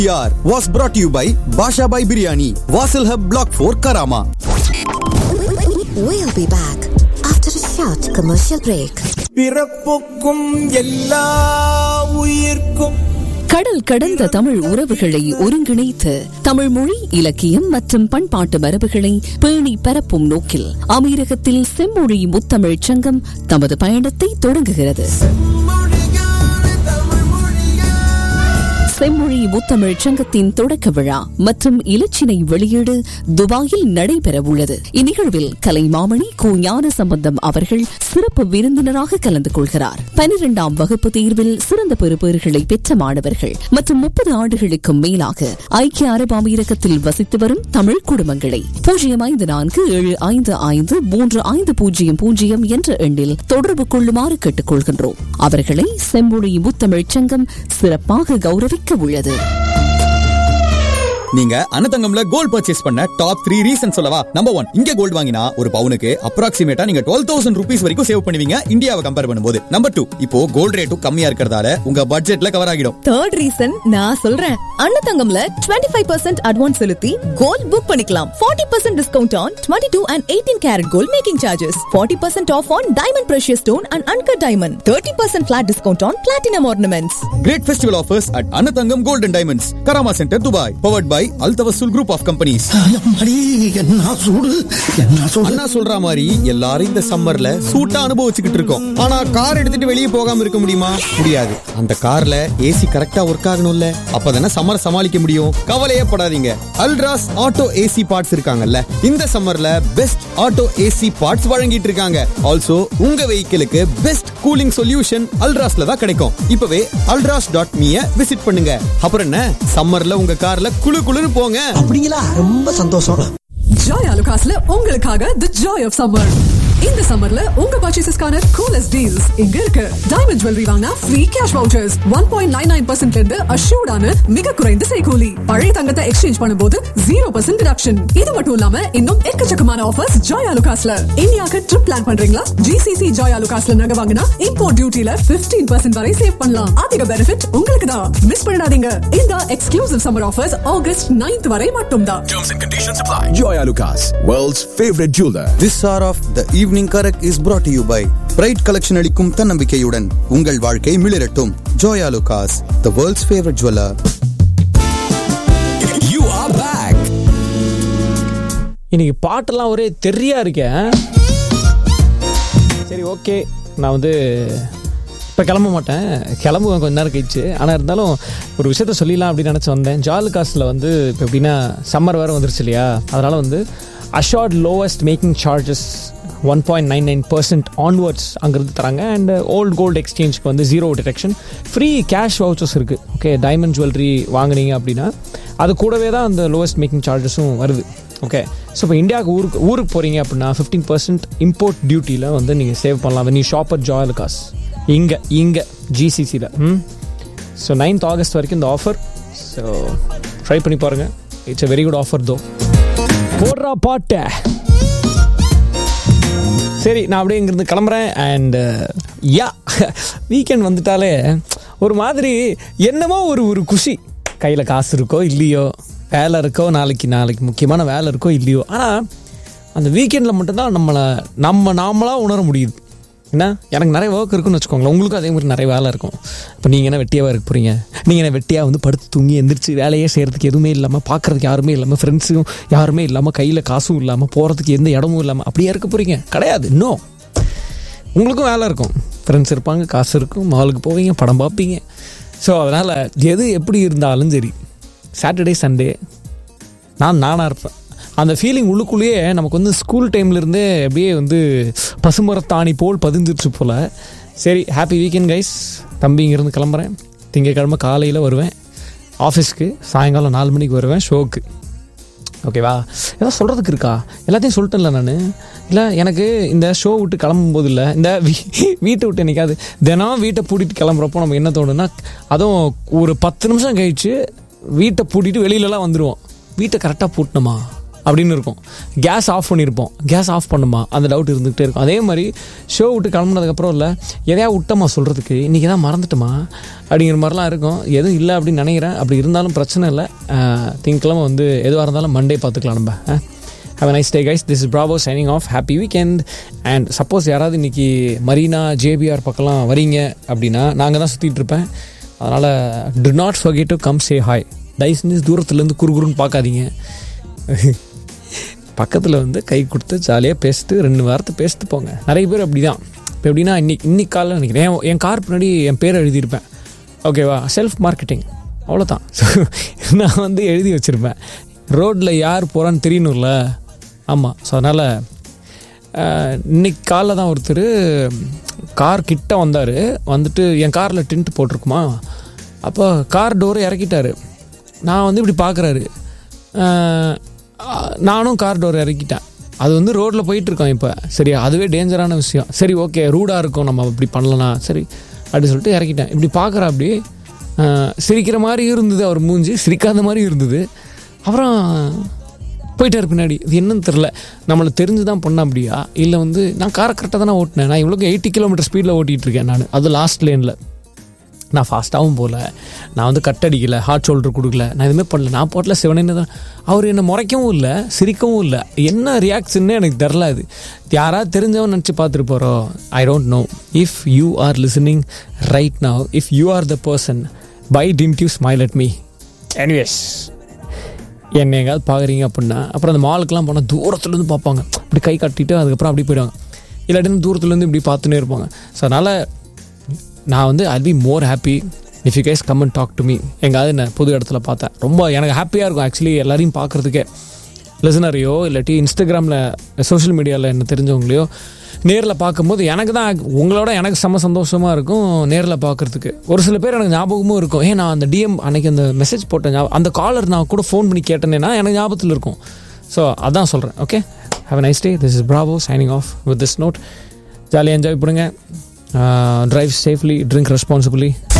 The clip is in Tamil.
PR was brought to you by Basha Bhai Biryani, Vasil Hub Block 4 Karama. We'll be back after a short commercial break. பிறப்புக்கும் எல்லா உயிர்க்கும் கடல் கடந்த தமிழ் உறவுகளை ஒருங்கிணைத்து தமிழ் மொழி இலக்கியம் மற்றும் பண்பாட்டு மரபுகளை பேணி பரப்பும் நோக்கில் அமீரகத்தில் செம்மொழி முத்தமிழ்ச் சங்கம் தமது பயணத்தை தொடங்குகிறது செம்மொழி முத்தமிழ்ச் சங்கத்தின் தொடக்க விழா மற்றும் இலச்சினை வெளியீடு துபாயில் நடைபெற உள்ளது இந்நிகழ்வில் கலைமாமணி கு ஞான சம்பந்தம் அவர்கள் சிறப்பு விருந்தினராக கலந்து கொள்கிறார் பனிரெண்டாம் வகுப்பு தேர்வில் சிறந்த பெறுபேறுகளை பெற்ற மாணவர்கள் மற்றும் முப்பது ஆண்டுகளுக்கும் மேலாக ஐக்கிய அரபு அமீரகத்தில் வசித்து வரும் தமிழ் குடும்பங்களை பூஜ்ஜியம் ஐந்து நான்கு ஏழு ஐந்து ஐந்து மூன்று ஐந்து பூஜ்ஜியம் பூஜ்ஜியம் என்ற எண்ணில் தொடர்பு கொள்ளுமாறு கேட்டுக் கொள்கின்றோம் அவர்களை செம்மொழி முத்தமிழ்ச் சங்கம் சிறப்பாக கௌரவிக்க உள்ளது நீங்க அன்னதங்கம்ல கோல்ட் பர்ச்சேஸ் பண்ண டாப் த்ரீ ரீசன் சொல்லவா நம்பர் ஒன் இங்க கோல்ட் வாங்கினா ஒரு பவுனுக்கு அப்ராக்சிமேட்டா நீங்க டுவெல் தௌசண்ட் ருபீஸ் வரைக்கும் சேவ் பண்ணுவீங்க இந்தியாவை கம்பேர் பண்ணும்போது நம்பர் டூ இப்போ கோல்ட் ரேட்டும் கம்மியா இருக்கிறதால உங்க பட்ஜெட்ல கவர் ஆகிடும் தேர்ட் ரீசன் நான் சொல்றேன் அன்னதங்கம்ல 25% ஃபைவ் பர்சன்ட் அட்வான்ஸ் செலுத்தி கோல்ட் புக் பண்ணிக்கலாம் 40% percent discount on twenty two and eighteen carat gold making charges 40% percent off on diamond precious stone and uncut diamond thirty percent flat discount on platinum ornaments great festival offers at Annathangam gold and diamonds Karama centre Dubai powered by Altawasul group of companies அம்மாடி, என்ன சூடு என்ன சூடு அண்ணா சொல்ற மாதிரி எல்லாரும் இந்த சம்மர்ல சூட்டா அனுபவிச்சுக்கிட்டு இருக்கோம் ஆனா கார் எடுத்துட்டு வெளியே போகாம இருக்க முடியுமா முடியாது அந்த கார்ல ஏசி கரெக்டா ஒர்க் ஆகணும்ல அப்பதானே சம்மர் சமாளிக்க முடியும் கவலையே படாதீங்க அல்ட்ராஸ் ஆட்டோ ஏசி பார்ட்ஸ் இருக்காங்கல்ல இந்த சம்மர்ல பெஸ்ட் ஆட்டோ ஏசி பார்ட்ஸ் வழங்கிட்டு இருக்காங்க ஆல்சோ உங்க வெஹிக்கிளுக்கு பெஸ்ட் கூலிங் சொல்யூஷன் அல்ட்ராஸ்ல தான் கிடைக்கும் இப்பவே அல்ட்ராஸ் டாட் மீய விசிட் பண்ணுங்க அப்புறம் என்ன சம்மர்ல உங்க கார்ல குளு குளுன்னு போங்க அப்படிங்களா ரொம்ப சந்தோஷம் ஜாய் அலுகாஸ்ல உங்களுக்காக தி ஜாய் ஆஃப் சம்மர் இந்த சம்மர்ல உங்க பர்ச்சேசஸ்க்கான கூலஸ்ட் டீல்ஸ் இங்க இருக்கு டைமண்ட் ஜுவல்லரி வாங்கினா free cash vouchers one point nine nine பர்சன்ட்ல இருந்து அஷ்யூர்டான மிக குறைந்த செய்கூலி பழைய தங்கத்தை எக்ஸ்சேஞ்ச் பண்ணும்போது ஜீரோ பர்சன்ட் டிடக்ஷன் இது மட்டும் இல்லாம இன்னும் எக்கச்சக்கமான ஆஃபர்ஸ் ஜாய் அலுகாஸ்ல இந்தியாவுக்கு ட்ரிப் பிளான் பண்றீங்களா ஜிசிசி ஜாய் அலுகாஸ்ல நகை வாங்கினா இம்போர்ட் டியூட்டில 15% பர்சன்ட் வரை சேவ் பண்ணலாம் அதிக பெனிஃபிட் உங்களுக்கு தான் மிஸ் பண்ணிடாதீங்க இந்த exclusive summer offers August 9th வரை மட்டும்தான் Joy Alucas, world's favorite jeweler. This hour of the evening correct is brought to you by bride collection அளிக்கும் தன்னம்பிக்கையுடன் உங்கள் வாழ்க்கை மிளிரட்டும் Joyalukkas the world's favourite jeweller You are back. இன்னைக்கு பாட்டெல்லாம் ஒரே தெரியா இருக்கேன் சரி ஓகே நான் வந்து இப்போ கிளம்ப மாட்டேன் கிளம்புவேன் கொஞ்ச நேரம் கழிச்சு ஆனால் இருந்தாலும் ஒரு விஷயத்த சொல்லிடலாம் அப்படின்னு நினச்சி வந்தேன் ஜாலு காசில் வந்து இப்போ எப்படின்னா சம்மர் வேறு வந்துருச்சு இல்லையா அதனால் வந்து assured lowest making charges one point nine nine percent onwards அங்கிருந்து தராங்க அண்ட் ஓல்டு கோல்டு எக்ஸ்சேஞ்ச்க்கு வந்து zero detection free cash vouchers இருக்குது ஓகே டைமண்ட் ஜுவல்லரி வாங்குனீங்க அப்படின்னா அது கூடவே தான் அந்த லோவஸ்ட் மேக்கிங் சார்ஜஸும் வருது ஓகே ஸோ இப்போ இந்தியாவுக்கு ஊருக்கு ஊருக்கு போகிறீங்க அப்படின்னா ஃபிஃப்டீன் பர்சன்ட் இம்போர்ட் டியூட்டியில் வந்து நீங்கள் சேவ் பண்ணலாம் நீ ஷாப் அட் ஜாயல் காஸ் இங்கே இங்கே ஜிசிசியில் ம் ஸோ நைன்த் ஆகஸ்ட் வரைக்கும் இந்த ஆஃபர் ஸோ ட்ரை பண்ணி பாருங்கள் it's a very good offer தோ போடுறா பாட்டை சரி நான் அப்படியே இங்கிருந்து கிளம்புறேன் அண்ட் யா வீக்கெண்ட் வந்துட்டாலே ஒரு மாதிரி என்னமோ ஒரு ஒரு குஷி கையில் காசு இருக்கோ இல்லையோ வேலை இருக்கோ நாளைக்கு நாளைக்கு முக்கியமான வேலை இருக்கோ இல்லையோ ஆனால் அந்த வீக்கெண்டில் மட்டும்தான் நம்மளை நம்ம நாமளாக உணர முடியுது என்ன எனக்கு நிறைய ஒர்க் இருக்குன்னு வச்சுக்கோங்களேன் உங்களுக்கும் அதே மாதிரி நிறைய வேலை இருக்கும் இப்போ நீங்கள் என்ன வெட்டியாக இருக்க போகிறீங்க நீங்கள் என்ன வெட்டியாக வந்து படுத்து தூங்கி எந்திரிச்சு வேலையே செய்கிறதுக்கு எதுவுமே இல்லாமல் பார்க்குறதுக்கு யாருமே இல்லாமல் ஃப்ரெண்ட்ஸும் யாருமே இல்லாமல் கையில் காசும் இல்லாமல் போகிறதுக்கு எந்த இடமும் இல்லாமல் அப்படியே இருக்க போகிறீங்க கிடையாது இன்னும் உங்களுக்கும் வேலை இருக்கும் ஃப்ரெண்ட்ஸ் இருப்பாங்க காசு இருக்கும் மாலுக்கு போவீங்க படம் பார்ப்பீங்க ஸோ அதனால் எது எப்படி இருந்தாலும் சரி சாட்டர்டே சண்டே நான் நானாக இருப்பேன் அந்த ஃபீலிங் உள்ளுக்குள்ளேயே நமக்கு வந்து ஸ்கூல் டைம்லேருந்தே அப்படியே வந்து பசுமரத்தாணி போல் பதிந்துருச்சு போல் சரி ஹாப்பி வீக்கெண்ட் கைஸ் தம்பி இங்கேருந்து கிளம்புறேன் திங்கக்கிழமை காலையில் வருவேன் ஆஃபீஸ்க்கு சாயங்காலம் நாலு மணிக்கு வருவேன் ஷோக்கு ஓகேவா ஏதாவது சொல்கிறதுக்கு இருக்கா எல்லாத்தையும் சொல்லிட்டேன்ல நான் இல்லை எனக்கு இந்த ஷோ விட்டு கிளம்பும் போது இல்லை இந்த வீ வீட்டை விட்டு என்னைக்காவது தினம் வீட்டை பூட்டிட்டு கிளம்புறப்போ நமக்கு என்ன தோணுன்னா அதுவும் ஒரு பத்து நிமிஷம் கழிச்சு வீட்டை பூட்டிட்டு வெளியிலலாம் வந்துடுவோம் வீட்டை கரெக்டாக பூட்டினோமா அப்படின்னு இருக்கும் கேஸ் ஆஃப் பண்ணியிருப்போம் கேஸ் ஆஃப் பண்ணுமா அந்த டவுட் இருந்துகிட்டே இருக்கும் அதே மாதிரி ஷோ விட்டு கிளம்புனதுக்கப்புறம் இல்லை எதையா விட்டமா சொல்கிறதுக்கு இன்றைக்கி தான் மறந்துட்டோமா அப்படிங்கிற மாதிரிலாம் இருக்கும் எதுவும் இல்லை அப்படின்னு நினைக்கிறேன் அப்படி இருந்தாலும் பிரச்சனை இல்லை திங்கக்கிழமை வந்து எதுவாக இருந்தாலும் மண்டே பார்த்துக்கலாம் நம்ம have nice day guys this is Bravo signing off happy weekend and suppose யாராவது இன்னைக்கு மரீனா ஜேபிஆர் பக்கம்லாம் வரீங்க அப்படின்னா நாங்கள் தான் சுற்றிட்டு இருப்பேன் அதனால் do not forget to come say hi தயவு செஞ்சு தூரத்துலேருந்து குறுகுறுன்னு பார்க்காதீங்க பக்கத்தில் வந்து கை கொடுத்து ஜாலியாக பேசிட்டு ரெண்டு வாரத்தை பேசிட்டு போங்க நிறைய பேர் அப்படி தான் இப்போ எப்படின்னா இன்னைக்கு இன்னைக்கு காலையில் நினைக்கிறேன் என் என் கார் பின்னாடி என் பேர் எழுதியிருப்பேன் ஓகேவா செல்ஃப் மார்க்கெட்டிங் அவ்வளோதான் நான் வந்து எழுதி வச்சுருப்பேன் ரோட்டில் யார் போகிறான்னு தெரியணும்ல ஆமாம் ஸோ அதனால் இன்னைக்கு காலைல தான் ஒருத்தர் கார் கிட்ட வந்தார் வந்துட்டு என் காரில் டின்ட் போட்டிருக்குமா அப்போ கார் டோரை இறக்கிட்டாரு நான் வந்து இப்படி பார்க்குறாரு நானும் கார் டோர் இறக்கிட்டேன் அது வந்து ரோட்டில் போயிட்டு இருக்கோம் இப்போ சரியா அதுவே டேஞ்சரான விஷயம் சரி ஓகே ரூடாக இருக்கும் நம்ம இப்படி பண்ணலாம் சரி அப்படி சொல்லிட்டு இறக்கிட்டேன் இப்படி பார்க்குற அப்படி ஆஹ், சிரிக்கிற மாதிரி இருந்தது அவர் மூஞ்சி சிரிக்காத மாதிரி இருந்தது அப்புறம் போயிட்டார் பின்னாடி இது என்னன்னு தெரில நம்மளை தெரிஞ்சு தான் பண்ண அப்படியா இல்லை வந்து நான் காரை கரெக்டாக தானே ஓட்டினேன் நான் இவ்வளோக்கு எயிட்டி கிலோமீட்டர் ஸ்பீடில் ஓட்டிகிட்டு இருக்கேன் நான் அது லாஸ்ட் லேனில் நான் ஃபாஸ்ட்டாகவும் போகல நான் வந்து கட் அடிக்கல ஹார்ட் ஷோல்டர் கொடுக்கல நான் எதுவுமே பண்ணல நான் போட்டில் சிவனேன்னு தான் அவர் என்னை முறைக்கவும் இல்லை சிரிக்கவும் இல்லை என்ன ரியாக்ஷன்னு எனக்கு தெரில அது யாராவது தெரிஞ்சவன் நினச்சி பார்த்துட்டு போகிறோம் I don't know if you are listening right now if you are the person by didn't you smile at me anyways என்னை எங்கேயாவது பார்க்குறீங்க அப்படின்னா அப்புறம் அந்த மாலுக்குலாம் போனால் தூரத்துலேருந்து பார்ப்பாங்க இப்படி கை கட்டிட்டு அதுக்கப்புறம் அப்படி போயிடுவாங்க இல்லாட்டி தூரத்துலேருந்து இப்படி பார்த்துன்னே இருப்பாங்க ஸோ அதனால் நான் வந்து I be more happy if you guys come and talk to me எங்காவது நான் புது இடத்துல பார்த்தேன் ரொம்ப எனக்கு ஹாப்பியாக இருக்கும் ஆக்சுவலி எல்லாரையும் பார்க்குறதுக்கே லிசனரையோ இல்லாட்டி இன்ஸ்டாகிராமில் சோஷியல் மீடியாவில் என்ன தெரிஞ்சவங்களையோ நேரில் பார்க்கும்போது எனக்கு தான் உங்களோட எனக்கு செம்ம சந்தோஷமாக இருக்கும் நேரில் பார்க்குறதுக்கு ஒரு சில பேர் எனக்கு ஞாபகமும் இருக்கும் ஏன் நான் அந்த டிஎம் அன்னைக்கு அந்த மெசேஜ் போட்ட ஞாபகம் அந்த காலர் நான் கூட ஃபோன் பண்ணி கேட்டேனேன்னா எனக்கு ஞாபகத்தில் இருக்கும் ஸோ அதான் சொல்கிறேன் okay have a nice day this is Bravo signing off with this note ஜாலியாக என்ஜாய் பண்ணுங்க ட்ரைவ் சேஃப்லி ட்ரிங்க் ரெஸ்பான்சிபிளி